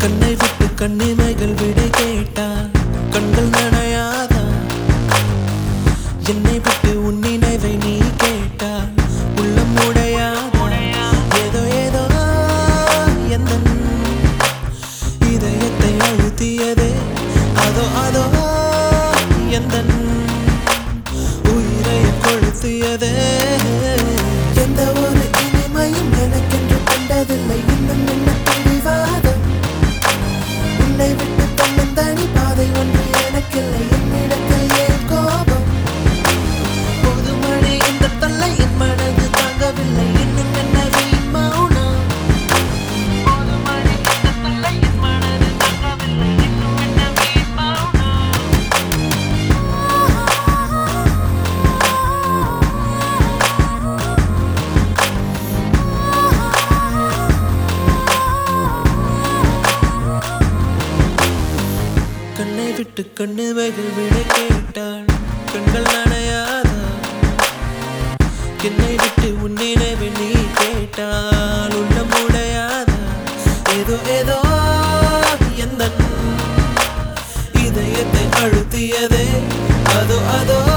கண்ணை விட்டு கண்ணிமைகள் விடை கேட்டால் கண்கள் நனையாதா என்னை விட்டு உன் நினைவை நீ கேட்டால் உள்ளம் உடையாதா ஏதோ ஏதோ எந்த இதயத்தை அழுத்தியதே அதோ அதோ எந்த உயிரை கொளுத்தியதே எந்த ஒரு இனிமையும் எனக்கென்று கண்டதில்லை இன்னும் என்ன பிடிவாதம் உன்னை விட்டு தன்னந்தனி பாதை ஒன்று எனக்கில்லை என்னிடத்தில் ஏன் கோபம் பொதுமழை இந்த தொல்லை என் மனது தாங்கவில்லை இன்னும் என்ன வீண் மௌனம் பொதுமழை இந்த தொல்லை என் மனது தாங்கவில்லை இன்னும் என்ன வீண் மௌனம் கண்ணை விட்டு கண்ணுவைகள் விட கேட்டாள் கண்கள் நனையாதா என்னை விட்டு உன் நினைவு நீ கேட்டால் உள்ளம் உடையாதா ஏதோ ஏதோ எந்த இதயத்தை அழுத்தியதே அதோ அதோ